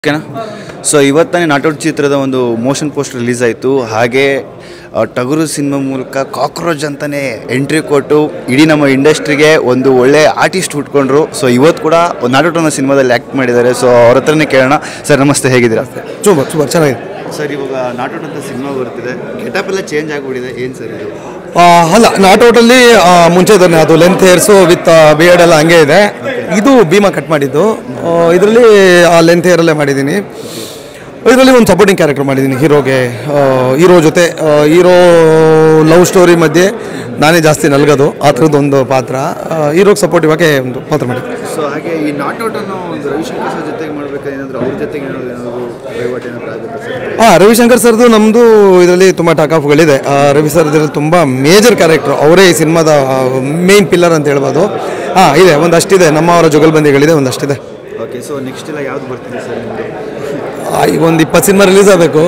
ಓಕೆನಾ ಸೊ ಇವತ್ತಾನೆ ನಾಟೋಡ್ ಚಿತ್ರದ ಒಂದು ಮೋಷನ್ ಪೋಸ್ಟ್ ರಿಲೀಸ್ ಆಯಿತು ಹಾಗೆ ಆ, ಟಗರು ಸಿನಿಮಾ ಮೂಲಕ ಕಾಕ್ರೋಚ್ ಅಂತಲೇ ಎಂಟ್ರಿ ಕೊಟ್ಟು ಇಡೀ ನಮ್ಮ ಇಂಡಸ್ಟ್ರಿಗೆ ಒಂದು ಒಳ್ಳೆ ಆರ್ಟಿಸ್ಟ್ ಹುಟ್ಕೊಂಡ್ರು ಸೊ ಇವತ್ತು ಕೂಡ ಒಂದು ನಾಟೋಟ್ ಅನ್ನೋ ಸಿನಿಮಾದಲ್ಲಿ ಆ್ಯಕ್ಟ್ ಮಾಡಿದ್ದಾರೆ ಸೊ ಅವ್ರ ಹತ್ರನೇ ಕೇಳೋಣ ಸರ್ ನಮಸ್ತೆ ಹೇಗಿದ್ದೀರಾ ಸೂಪರ್ ಸೂಪರ್ ಚೆನ್ನಾಗಿದೆ ಸರ್ ಇವಾಗ ನಾಟೋಟ್ ಅಂತ ಸಿನಿಮಾ ಬರ್ತಿದೆ ಗೆಟಪ್ ಎಲ್ಲ ಚೇಂಜ್ ಆಗಿಬಿಟ್ಟಿದೆ ಏನು ಸರ್ ಇದು ಆ, ಅಲ್ಲ ನಾಟೌಟಲ್ಲಿ ಮುಂಚೆ ಇದ್ದಾನೆ ಅದು ಲೆಂತ್ ಹೇರ್ಸು ವಿತ್ ಬಿಯರ್ಡ್ ಎಲ್ಲ ಹಂಗೆ ಇದೆ ಇದು ಭೀಮಾ ಕಟ್ ಮಾಡಿದ್ದು ಇದರಲ್ಲಿ ಆ ಲೆಂತ್ ಹೇರಲ್ಲೇ ಮಾಡಿದ್ದೀನಿ ಇದರಲ್ಲಿ ಒಂದು ಸಪೋರ್ಟಿಂಗ್ ಕ್ಯಾರೆಕ್ಟರ್ ಮಾಡಿದ್ದೀನಿ ಹೀರೋಗೆ ಹೀರೋ ಜೊತೆ ಹೀರೋ ಲವ್ ಸ್ಟೋರಿ ಮಧ್ಯೆ ನಾನೇ ಜಾಸ್ತಿ ನಲ್ಗೋದು ಆ ಥರದ್ದು ಒಂದು ಪಾತ್ರ ಹೀರೋಗೆ ಸಪೋರ್ಟಿವ್ ಆಗಿ ಒಂದು ಪಾತ್ರ ಮಾಡಿದ್ದೀನಿ ಸೊ ಹಾಗೆ ಈ ನಾಟೋಟ್ ಅನ್ನೋ ಒಂದು ರವಿಶಂಕರ್ ಸರ್ ಜೊತೆಗೆ ಮಾಡ್ಬೇಕಾದ್ರೆ ಏನಾದರೂ ಅವ್ರ ಜೊತೆಗೆ ಏನಾದರೂ ಏನಾದರೂ ವಹಿವಾಟು ಏನಾದರೂ ಆಗುತ್ತೆ ಸರ್ ಹಾಂ ರವಿಶಂಕರ್ ಸರ್ದು ನಮ್ಮದು ಇದರಲ್ಲಿ ತುಂಬ ಟಾಕ್ ಆಫ್ಗಳಿದೆ ಆ, ರವಿ ಸರ್ ಇದರಲ್ಲಿ ತುಂಬ ಮೇಜರ್ ಕ್ಯಾರೆಕ್ಟರ್ ಅವರೇ ಈ ಸಿನಿಮಾದ ಮೇನ್ ಪಿಲ್ಲರ್ ಅಂತ ಹೇಳ್ಬೋದು ಹಾಂ ಇದೆ ಒಂದಷ್ಟಿದೆ ನಮ್ಮವರ ಜುಗಲ್ಬಂದಿಗಳಿದೆ ಒಂದಷ್ಟಿದೆ ಓಕೆ ಸೊ ನೆಕ್ಸ್ಟ್ ಎಲ್ಲ ಯಾವ್ದು ಬರ್ತಿದೆ ಸರ್ ನಿಮಗೆ ಆ, ಈಗ ಒಂದು ಇಪ್ಪತ್ತು ಸಿನಿಮಾ ರಿಲೀಸ್ ಆಗಬೇಕು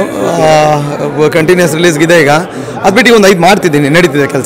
ಕಂಟಿನ್ಯೂಸ್ ರಿಲೀಸ್ಗಿದೆ ಈಗ ಅದು ಬಿಟ್ಟು ಈಗ ಒಂದು ಐದು ಮಾಡ್ತಿದ್ದೀನಿ ನಡೀತಿದೆ ಕೆಲಸ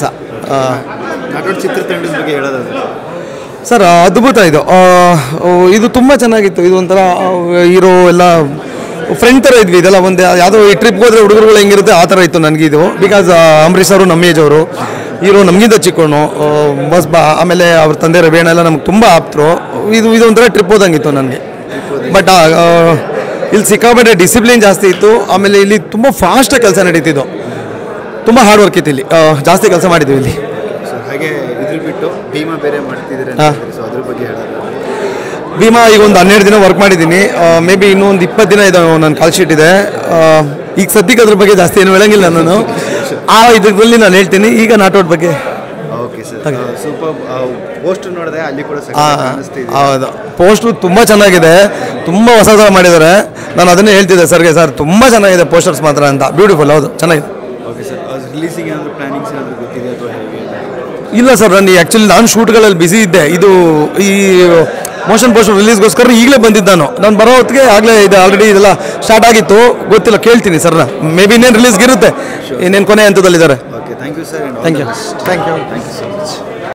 ನಾಟೋಡ್ ಚಿತ್ರತಂಡದ ಬಗ್ಗೆ ಹೇಳೋದಾದ್ರೆ ಸರ್ ಅದ್ಭುತ ಇದು ಆ, ಇದು ತುಂಬ ಚೆನ್ನಾಗಿತ್ತು ಇದು ಒಂಥರ ಹೀರೋ ಎಲ್ಲ ಫ್ರೆಂಡ್ ಥರ ಇದ್ವಿ ಇದೆಲ್ಲ ಒಂದು ಯಾವುದೋ ಈ ಟ್ರಿಪ್ಗೆ ಹೋದ್ರೆ ಹುಡುಗರುಗಳು ಹೆಂಗಿರುತ್ತೆ ಆ ಥರ ಇತ್ತು ನನಗಿದು ಬಿಕಾಸ್ ಅಂಬರೀಷ್ ಅವರು ನಮ್ಮ ಏಜ್ ಅವರು ಹೀರೋ ನಮಗಿಂತ ಚಿಕ್ಕವನು ಬಸ್ ಬಾ ಆಮೇಲೆ ಅವ್ರ ತಂದೆ ರವಿಯಣ್ಣ ಎಲ್ಲ ನಮ್ಗೆ ತುಂಬ ಆಪ್ತರು ಇದು ಇದು ಒಂಥರ ಟ್ರಿಪ್ ಹೋದಂಗಿತ್ತು ನನಗೆ ಬಟ್ ಇಲ್ಲಿ ಸಿಕ್ಕಾಪಟ್ಟೆ ಡಿಸಿಪ್ಲಿನ್ ಜಾಸ್ತಿ ಇತ್ತು ಆಮೇಲೆ ಇಲ್ಲಿ ತುಂಬ ಫಾಸ್ಟಾಗಿ ಕೆಲಸ ನಡೀತಿದ್ದು ತುಂಬ ಹಾರ್ಡ್ ವರ್ಕ್ ಇತ್ತು ಇಲ್ಲಿ ಆ, ಜಾಸ್ತಿ ಕೆಲಸ ಮಾಡಿದ್ವಿ ಇಲ್ಲಿ ಸೊ ಹಾಗೆ ಇದ್ರ ಬಿಟ್ಟು ಭೀಮಾ ಬೇರೆ ಮಾಡ್ತಿದ್ದೀರಾ ಹಾ. ಸೊ ಅದ್ರ ಬಗ್ಗೆ ಹೇಳೋದಾದ್ರೆ ಭೀಮಾ ಈಗ ಒಂದು ಹನ್ನೆರಡು ದಿನ ವರ್ಕ್ ಮಾಡಿದ್ದೀನಿ ಮೇ ಬಿ ಇನ್ನೂ ಒಂದು ಇಪ್ಪತ್ತು ದಿನ ಇದೆ ನನ್ನ ಕಾಲ್ ಶೀಟ್ ಇದೆ ಆ, ಈಗ ಸದ್ಯಕ್ಕೆ ಅದ್ರ ಬಗ್ಗೆ ಜಾಸ್ತಿ ಏನು ಹೇಳಂಗಿಲ್ಲ ನಾನು ಆ ಇದರಲ್ಲಿ ನಾನು ಹೇಳ್ತೀನಿ ಈಗ ನಾಟೋಟ್ ಬಗ್ಗೆ ಓಕೆ ಸರ್ ಸೂಪರ್ ಪೋಸ್ಟ್ ನೋಡಿದೆ ಅಲ್ಲಿ ಕೂಡ ಆ, ಕಾಣಿಸ್ತಿದೆ ಹೌದು ಪೋಸ್ಟು ತುಂಬ ಚೆನ್ನಾಗಿದೆ ತುಂಬ ಹೊಸ ಥರ ಮಾಡಿದ್ದಾರೆ ನಾನು ಅದನ್ನೇ ಹೇಳ್ತಿದ್ದೆ ಸರ್ಗೆ ಸರ್ ತುಂಬ ಚೆನ್ನಾಗಿದೆ ಪೋಸ್ಟರ್ಸ್ ಮಾತ್ರ ಅಂತ ಬ್ಯೂಟಿಫುಲ್ ಹೌದು ಚೆನ್ನಾಗಿದೆ ಓಕೆ ಸರ್ ರಿಲೀಸಿಂಗ್ ಏನಾದರೂ ಪ್ಲಾನಿಂಗ್ಸ್ ಏನಾದರೂ ಗೊತ್ತಿದೆ ಅಥವಾ ಹೇಗೆ ಇಲ್ಲ ಸರ್ ನಾನು ಆ್ಯಕ್ಚುಲಿ ನಾನು ಶೂಟ್ಗಳಲ್ಲಿ ಬ್ಯುಸಿ ಇದ್ದೆ ಇದು ಈ ಮೋಷನ್ ಪೋಸ್ಟರ್ ರಿಲೀಸ್ಗೋಸ್ಕರ ಈಗಲೇ ಬಂದಿದ್ದು ನಾನು ನಾನು ಬರೋ ಹೊತ್ತಿಗೆ ಆಗಲೇ ಇದು ಆಲ್ರೆಡಿ ಇದೆಲ್ಲ ಸ್ಟಾರ್ಟ್ ಆಗಿತ್ತು ಗೊತ್ತಿಲ್ಲ ಕೇಳ್ತೀನಿ ಸರ್ನ ಮೇ ಬಿ ಇನ್ನೇನು ರಿಲೀಸ್ಗೆ ಇರುತ್ತೆ ಇನ್ನೇನು ಕೊನೆ ಹಂತದಲ್ಲಿದ್ದಾರೆ okay thank you sir thank you thank you thank you so much